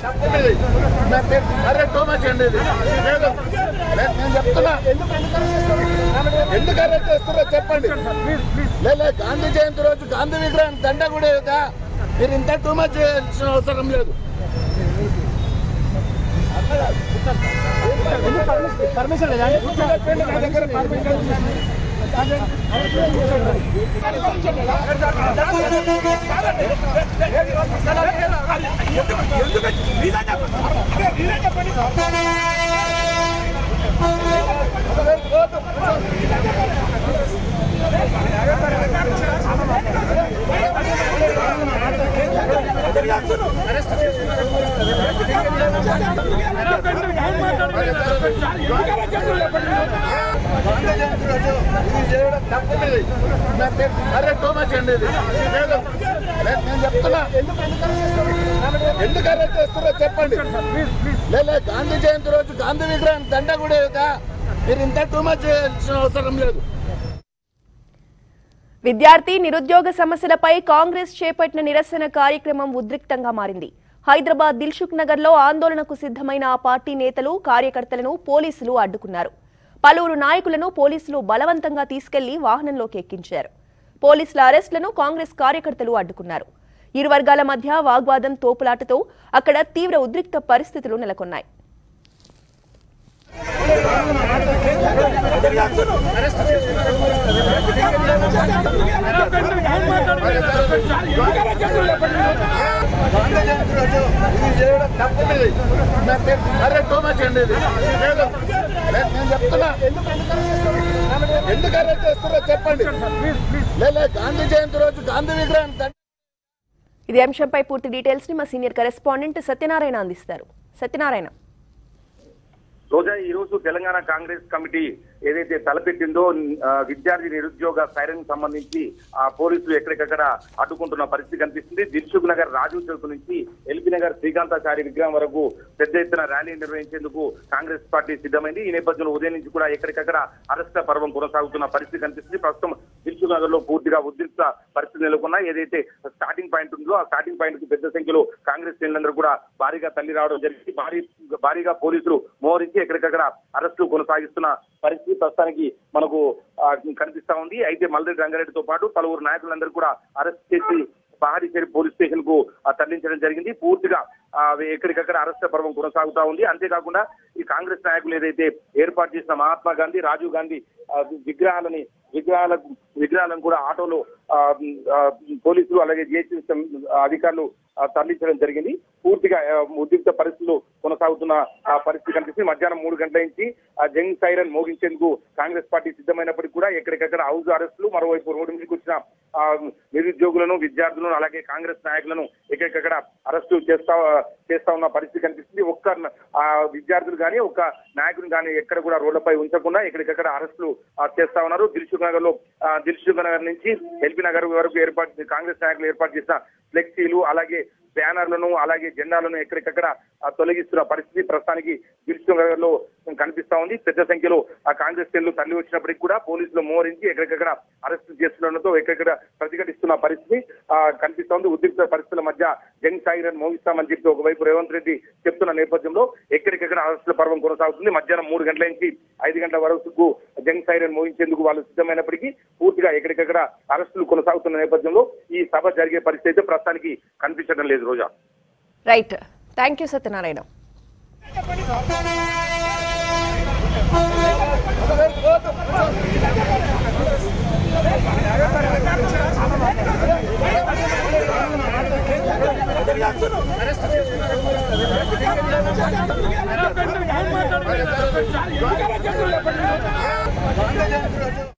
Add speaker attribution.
Speaker 1: తప్పు మీది. నా- నేను- అరే టూ మచ్ అండి ఇది లేదు. నేను నేను చెప్తున్నా ఎందుకు అరెస్ట్ చేస్తారో చెప్పండి లేదా గాంధీ జయంతి రోజు గాంధీ విగ్రహం దండ కూడా కదా మీరు ఇంత టూ మచ్ చేయాల్సిన అవసరం లేదు
Speaker 2: పర్మిషన్ లేదా
Speaker 1: నా దగ్గర permission ఉంది. గాంధీ జయంతి రోజు ఇది చేయడం తప్పు మీది. నా- నేను- అరే టూ మచ్ అండి ఇది లేదు. నేను నేను చెప్తున్నా ఎందుకు అరెస్ట్ చేస్తారో చెప్పండి లేదా గాంధీ జయంతి రోజు గాంధీ విగ్రహం దండ కూడా కదా మీరు ఇంత టూ మచ్ చేయాల్సిన అవసరం లేదు
Speaker 3: విద్యార్థి నిరుద్యోగ సమస్యలపై కాంగ్రెస్ చేపట్టిన నిరసన కార్యక్రమం ఉద్రిక్తంగా మారింది హైదరాబాద్ దిల్సుఖ్ నగర్ లో ఆందోళనకు సిద్ధమైన ఆ పార్టీ నేతలు కార్యకర్తలను పోలీసులు అడ్డుకున్నారు పలువురు నాయకులను పోలీసులు బలవంతంగా తీసుకెళ్లి వాహనంలోకి ఎక్కించారు పోలీసుల అరెస్టులను కాంగ్రెస్ కార్యకర్తలు అడ్డుకున్నారు ఇరు వర్గాల మధ్య వాగ్వాదం తోపులాటతో అక్కడ తీవ్ర ఉద్రిక్త పరిస్థితులు నెలకొన్నాయి
Speaker 1: గాంధీ జయంతి రోజు ఇది చేయడం తప్పు మీది. నా- నేను- అరే టూ మచ్ అండి ఇది లేదు. నేను నేను చెప్తున్నా ఎందుకు అరెస్ట్ చేస్తారో చెప్పండి లేదా గాంధీ జయంతి రోజు గాంధీ విగ్రహం దండ
Speaker 3: ఇదే అంశంపై పూర్తి డీటెయిల్స్ ని మా సీనియర్ కరెస్పాండెంట్ సత్యనారాయణ అందిస్తారు సత్యనారాయణ
Speaker 4: రోజా ఈ రోజు తెలంగాణ కాంగ్రెస్ కమిటీ ఏదైతే తలపెట్టిందో ఆ, విద్యార్థి నిరుద్యోగ సైరన్ సంబంధించి ఆ పోలీసులు ఎక్కడికక్కడ అడ్డుకుంటున్న పరిస్థితి కనిపిస్తుంది దిల్సుఖ్ నగర్ రాజీవ్ చౌక్ నుంచి ఎల్బీ నగర్ శ్రీకాంతాచారి విగ్రహం వరకు పెద్ద ఎత్తున ర్యాలీ నిర్వహించేందుకు కాంగ్రెస్ పార్టీ సిద్ధమైంది ఈ నేపథ్యంలో ఉదయం నుంచి కూడా ఎక్కడికక్కడ అరెస్ట్ పర్వం కొనసాగుతున్న పరిస్థితి కనిపిస్తుంది ప్రస్తుతం దిల్సుఖ్ నగర్ లో పూర్తిగా ఉద్రిక్త పరిస్థితి నెలకొన్నాయి ఏదైతే స్టార్టింగ్ పాయింట్ ఉందో ఆ స్టార్టింగ్ పాయింట్ కు పెద్ద సంఖ్యలో కాంగ్రెస్ శ్రేణులందరూ కూడా భారీగా తల్లి రావడం జరిగింది భారీ భారీగా పోలీసులు మోహరించి ఎక్కడికక్కడ అరెస్టులు కొనసాగిస్తున్న పరిస్థితి ప్రస్తుతానికి మనకు ఆ, కనిపిస్తా ఉంది అయితే మల్రెడ్డి రంగారెడ్డితో పాటు పలువురు నాయకులందరూ కూడా అరెస్ట్ చేసి పహాడీచేరి పోలీస్ స్టేషన్ కు ఆ, తరలించడం జరిగింది పూర్తిగా ఆ, ఎక్కడికక్కడ అరెస్ట్ పర్వం కొనసాగుతా ఉంది అంతేకాకుండా ఈ కాంగ్రెస్ నాయకులు ఏదైతే ఏర్పాటు చేసిన మహాత్మా గాంధీ రాజీవ్ గాంధీ ఆ, విగ్రహాలని విగ్రహాల విగ్రహాలను కూడా ఆటోలో ఆ, ఆ, పోలీసులు అలాగే జిహెచ్ఎం అధికారులు ఆ, తరలించడం జరిగింది పూర్తిగా ఆ, ఉద్రిక్త పరిస్థితులు కొనసాగుతున్న ఆ పరిస్థితి కనిపిస్తుంది మధ్యాహ్నం మూడు గంటల నుంచి ఆ జంగ్ సైరన్ మోగించేందుకు కాంగ్రెస్ పార్టీ సిద్ధమైనప్పటికీ కూడా ఎక్కడికక్కడ హౌస్ అరెస్టులు మరోవైపు రోడ్డు మీదకి వచ్చిన ఆ, నిరుద్యోగులను విద్యార్థులను అలాగే కాంగ్రెస్ నాయకులను ఎక్కడికక్కడ అరెస్టు చేస్తా చేస్తా ఉన్న పరిస్థితి కనిపిస్తుంది ఒక్క ఆ విద్యార్థులు కానీ ఒక్క నాయకుని కానీ ఎక్కడ కూడా రోడ్లపై ఉంచకుండా ఎక్కడికక్కడ అరెస్టులు ఆ, చేస్తా ఉన్నారు దిల్సుఖ్ నగర్ లో ఆ, దిల్సుఖ్ నగర్ నుంచి ఎల్బీ నగర్ వరకు ఏర్పాటు కాంగ్రెస్ నాయకులు ఏర్పాటు చేసిన ఫ్లెక్సీలు అలాగే బ్యానర్లను అలాగే జెండాలను ఎక్కడికక్కడ ఆ, తొలగిస్తున్న పరిస్థితి ప్రస్తుతానికి దిల్సుఖ్ నగర్ లో కనిపిస్తా ఉంది పెద్ద సంఖ్యలో ఆ కాంగ్రెస్ శ్రేణులు తరలి వచ్చినప్పటికీ కూడా పోలీసులు మోహరించి ఎక్కడికక్కడ అరెస్ట్ చేస్తుండడంతో ఎక్కడికక్కడ ప్రతిఘటిస్తున్న పరిస్థితి ఆ, కనిపిస్తా ఉంది ఉద్రిక్త పరిస్థితుల మధ్య జంగ్ సాయిరన్ మోగిస్తామని చెప్పి ఒకవైపు రేవంత్ రెడ్డి చెప్తున్న నేపథ్యంలో ఎక్కడికక్కడ అరెస్టుల పర్వం కొనసాగుతుంది మధ్యాహ్నం మూడు గంటల నుంచి ఐదు గంటల వరకు జంగ్ సైరన్ మోగించేందుకు వాళ్ళు సిద్ధమైనప్పటికీ పూర్తిగా ఎక్కడికక్కడ అరెస్టులు కొనసాగుతున్న నేపథ్యంలో ఈ సభ జరిగే పరిస్థితి అయితే ప్రస్తుతానికి కనిపించడం లేదు Roja
Speaker 3: right thank you Satyanarayana
Speaker 1: Gandhi Jayanti రోజు